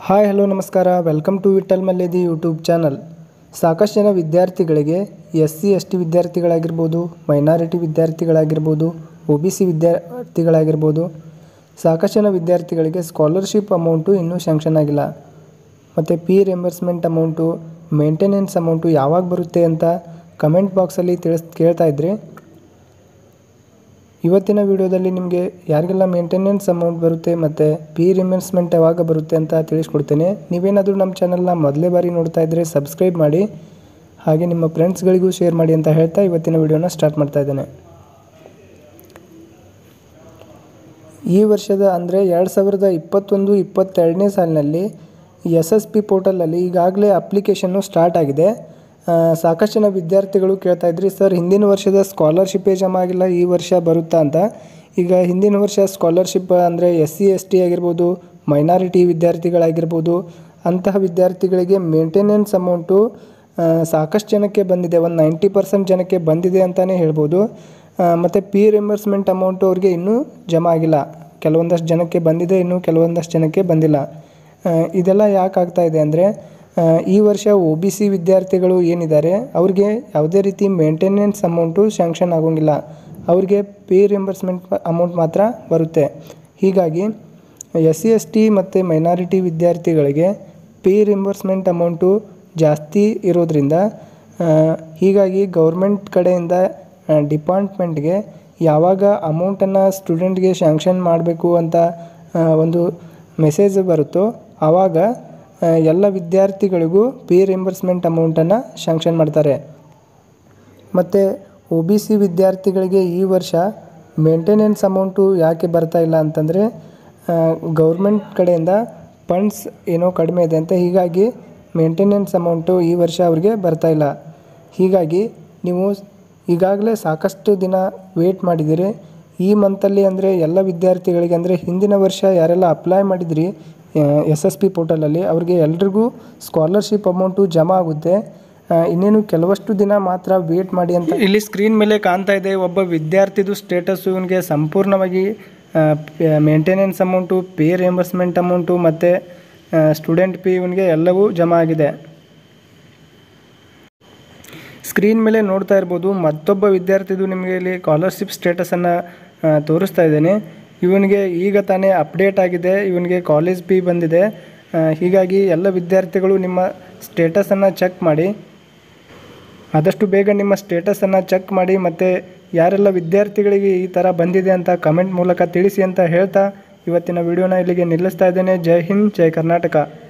hi hello ನಮಸ್ಕಾರ welcome to Vithal Malledi YouTube channel ಸಾಕಷ್ಟು ಜನ ವಿದ್ಯಾರ್ಥಿಗಳಿಗೆ ಎಸ್ ಸಿ ಎಸ್ ಟಿ ವಿದ್ಯಾರ್ಥಿಗಳಾಗಿರ್ಬೋದು ಮೈನಾರಿಟಿ ವಿದ್ಯಾರ್ಥಿಗಳಾಗಿರ್ಬೋದು ಒ ಬಿ ಸಿ ವಿದ್ಯಾರ್ಥಿಗಳಾಗಿರ್ಬೋದು ಸಾಕಷ್ಟು ಜನ ವಿದ್ಯಾರ್ಥಿಗಳಿಗೆ ಸ್ಕಾಲರ್ಶಿಪ್ ಅಮೌಂಟು ಇನ್ನೂ ಸ್ಯಾಂಕ್ಷನ್ ಆಗಿಲ್ಲ ಮತ್ತು fee reimbursement amount maintenance amount ಯಾವಾಗ ಬರುತ್ತೆ ಅಂತ ಕಮೆಂಟ್ ಬಾಕ್ಸಲ್ಲಿ ತಿಳಿಸ್ ಕೇಳ್ತಾ ಇದ್ರಿ ಇವತ್ತಿನ ವಿಡಿಯೋದಲ್ಲಿ ನಿಮಗೆ ಯಾರಿಗೆಲ್ಲ ಮೇಂಟೆನೆನ್ಸ್ ಅಮೌಂಟ್ ಬರುತ್ತೆ ಮತ್ತು ಪಿ ರಿಮೆನ್ಸ್ಮೆಂಟ್ ಯಾವಾಗ ಬರುತ್ತೆ ಅಂತ ತಿಳಿಸ್ಕೊಡ್ತೇನೆ ನೀವೇನಾದರೂ ನಮ್ಮ ಚಾನಲ್ನ ಮೊದಲೇ ಬಾರಿ ನೋಡ್ತಾ ಇದ್ದರೆ ಸಬ್ಸ್ಕ್ರೈಬ್ ಮಾಡಿ ಹಾಗೆ ನಿಮ್ಮ ಫ್ರೆಂಡ್ಸ್ಗಳಿಗೂ ಶೇರ್ ಮಾಡಿ ಅಂತ ಹೇಳ್ತಾ ಇವತ್ತಿನ ವಿಡಿಯೋನ ಸ್ಟಾರ್ಟ್ ಮಾಡ್ತಾ ಇದ್ದೇನೆ ಈ ವರ್ಷದ ಅಂದರೆ ಎರಡು ಸಾವಿರದ ಇಪ್ಪತ್ತೊಂದು ಇಪ್ಪತ್ತೆರಡನೇ ಸಾಲಿನಲ್ಲಿ ಎಸ್ ಎಸ್ ಪಿ ಪೋರ್ಟಲಲ್ಲಿ ಈಗಾಗಲೇ ಅಪ್ಲಿಕೇಶನ್ನು ಸ್ಟಾರ್ಟ್ ಆಗಿದೆ ಆ, ಸಾಕಷ್ಟು ಜನ ವಿದ್ಯಾರ್ಥಿಗಳು ಕೇಳ್ತಾ ಇದ್ರಿ ಸರ್ ಹಿಂದಿನ ವರ್ಷದ ಸ್ಕಾಲರ್ಶಿಪ್ಪೇ ಜಮಾ ಆಗಿಲ್ಲ ಈ ವರ್ಷ ಬರುತ್ತಾ ಅಂತ ಈಗ ಹಿಂದಿನ ವರ್ಷ ಸ್ಕಾಲರ್ಶಿಪ್ ಅಂದರೆ ಎಸ್ ಸಿ ಎಸ್ ಟಿ ಆಗಿರ್ಬೋದು ಮೈನಾರಿಟಿ ವಿದ್ಯಾರ್ಥಿಗಳಾಗಿರ್ಬೋದು ಅಂತಹ ವಿದ್ಯಾರ್ಥಿಗಳಿಗೆ ಮೇಂಟೆನೆನ್ಸ್ ಅಮೌಂಟು ಆ, ಸಾಕಷ್ಟು ಜನಕ್ಕೆ ಬಂದಿದೆ ಒಂದು ನೈಂಟಿ ಪರ್ಸೆಂಟ್ ಜನಕ್ಕೆ ಬಂದಿದೆ ಅಂತಲೇ ಹೇಳ್ಬೋದು ಮತ್ತು ಪಿ ರಿಯಂಬರ್ಸ್ಮೆಂಟ್ ಅಮೌಂಟು ಅವ್ರಿಗೆ ಇನ್ನೂ ಜಮಾ ಆಗಿಲ್ಲ ಕೆಲವೊಂದಷ್ಟು ಜನಕ್ಕೆ ಬಂದಿದೆ ಇನ್ನು ಕೆಲವೊಂದಷ್ಟು ಜನಕ್ಕೆ ಬಂದಿಲ್ಲ ಆ, ಇದೆಲ್ಲ ಯಾಕೆ ಆಗ್ತಾ ಇದೆ ಅಂದರೆ ಈ ವರ್ಷ ಒ ಬಿ ಸಿ ವಿದ್ಯಾರ್ಥಿಗಳು ಏನಿದ್ದಾರೆ ಅವ್ರಿಗೆ ಯಾವುದೇ ರೀತಿ ಮೇಂಟೆನೆನ್ಸ್ ಅಮೌಂಟು ಸ್ಯಾಂಕ್ಷನ್ ಆಗೋಂಗಿಲ್ಲ ಅವ್ರಿಗೆ ಪೇ ರಿಂಬರ್ಸ್ಮೆಂಟ್ ಅಮೌಂಟ್ ಮಾತ್ರ ಬರುತ್ತೆ ಹೀಗಾಗಿ ಎಸ್ ಸಿ ಎಸ್ ಟಿ ಮತ್ತು ಮೈನಾರಿಟಿ ವಿದ್ಯಾರ್ಥಿಗಳಿಗೆ ಪೇ ರಿಂಬರ್ಸ್ಮೆಂಟ್ ಅಮೌಂಟು ಜಾಸ್ತಿ ಇರೋದ್ರಿಂದ ಆ, ಹೀಗಾಗಿ ಗೌರ್ಮೆಂಟ್ ಕಡೆಯಿಂದ ಡಿಪಾರ್ಟ್ಮೆಂಟ್ಗೆ ಯಾವಾಗ ಅಮೌಂಟನ್ನು ಸ್ಟೂಡೆಂಟ್ಗೆ ಸ್ಯಾಂಕ್ಷನ್ ಮಾಡಬೇಕು ಅಂತ ಆ, ಒಂದು ಮೆಸೇಜ್ ಬರುತ್ತೋ ಆವಾಗ ಆ, ಎಲ್ಲ ವಿದ್ಯಾರ್ಥಿಗಳಿಗೂ ಪೇ ರಿಂಬರ್ಸ್ಮೆಂಟ್ ಅಮೌಂಟನ್ನು ಸ್ಯಾಂಕ್ಷನ್ ಮಾಡ್ತಾರೆ ಮತ್ತು ಒ ಬಿ ಸಿ ವಿದ್ಯಾರ್ಥಿಗಳಿಗೆ ಈ ವರ್ಷ ಮೇಂಟೆನೆನ್ಸ್ ಅಮೌಂಟು ಯಾಕೆ ಬರ್ತಾ ಇಲ್ಲ ಅಂತಂದರೆ ಗೌರ್ಮೆಂಟ್ ಕಡೆಯಿಂದ ಫಂಡ್ಸ್ ಏನೋ ಕಡಿಮೆ ಇದೆ ಅಂತ ಹೀಗಾಗಿ ಮೇಂಟೆನೆನ್ಸ್ ಅಮೌಂಟು ಈ ವರ್ಷ ಅವ್ರಿಗೆ ಬರ್ತಾ ಇಲ್ಲ ಹೀಗಾಗಿ ನೀವು ಈಗಾಗಲೇ ಸಾಕಷ್ಟು ದಿನ ವೇಟ್ ಮಾಡಿದ್ದೀರಿ ಈ ಮಂತಲ್ಲಿ ಅಂದರೆ ಎಲ್ಲ ವಿದ್ಯಾರ್ಥಿಗಳಿಗೆ ಅಂದರೆ ಹಿಂದಿನ ವರ್ಷ ಯಾರೆಲ್ಲ ಅಪ್ಲೈ ಮಾಡಿದ್ರಿ ಎಸ್ ಎಸ್ ಪಿ ಪೋರ್ಟಲಲ್ಲಿ ಅವ್ರಿಗೆ ಎಲ್ರಿಗೂ ಸ್ಕಾಲರ್ಶಿಪ್ ಅಮೌಂಟು ಜಮಾ ಆಗುತ್ತೆ ಆ, ಇನ್ನೇನು ಕೆಲವಷ್ಟು ದಿನ ಮಾತ್ರ ವೇಟ್ ಮಾಡಿ ಅಂತ ಇಲ್ಲಿ ಸ್ಕ್ರೀನ್ ಮೇಲೆ ಕಾಣ್ತಾ ಇದೆ ಒಬ್ಬ ವಿದ್ಯಾರ್ಥಿದು ಸ್ಟೇಟಸ್ಸು ಇವನಿಗೆ ಸಂಪೂರ್ಣವಾಗಿ maintenance amount fee reimbursement amount ಮತ್ತು ಸ್ಟೂಡೆಂಟ್ ಪಿ ಇವನಿಗೆ ಎಲ್ಲವೂ ಜಮಾ ಆಗಿದೆ ಸ್ಕ್ರೀನ್ ಮೇಲೆ ನೋಡ್ತಾ ಇರ್ಬೋದು ಮತ್ತೊಬ್ಬ ವಿದ್ಯಾರ್ಥಿದು ನಿಮಗೆ ಇಲ್ಲಿ ಸ್ಕಾಲರ್ಶಿಪ್ ಸ್ಟೇಟಸನ್ನು ತೋರಿಸ್ತಾ ಇದ್ದೇನೆ ಇವನಿಗೆ ಈಗ ತಾನೇ ಅಪ್ಡೇಟ್ ಆಗಿದೆ ಇವನಿಗೆ ಕಾಲೇಜ್ ಫೀ ಬಂದಿದೆ ಆ, ಹೀಗಾಗಿ ಎಲ್ಲ ವಿದ್ಯಾರ್ಥಿಗಳು ನಿಮ್ಮ ಸ್ಟೇಟಸನ್ನು ಚೆಕ್ ಮಾಡಿ ಆದಷ್ಟು ಬೇಗ ನಿಮ್ಮ ಸ್ಟೇಟಸನ್ನು ಚೆಕ್ ಮಾಡಿ ಮತ್ತು ಯಾರೆಲ್ಲ ವಿದ್ಯಾರ್ಥಿಗಳಿಗೆ ಈ ಥರ ಬಂದಿದೆ ಅಂತ ಕಮೆಂಟ್ ಮೂಲಕ ತಿಳಿಸಿ ಅಂತ ಹೇಳ್ತಾ ಇವತ್ತಿನ ವಿಡಿಯೋನ ಇಲ್ಲಿಗೆ ನಿಲ್ಲಿಸ್ತಾ ಇದ್ದೇನೆ ಜೈ ಹಿಂದ್ ಜೈ ಕರ್ನಾಟಕ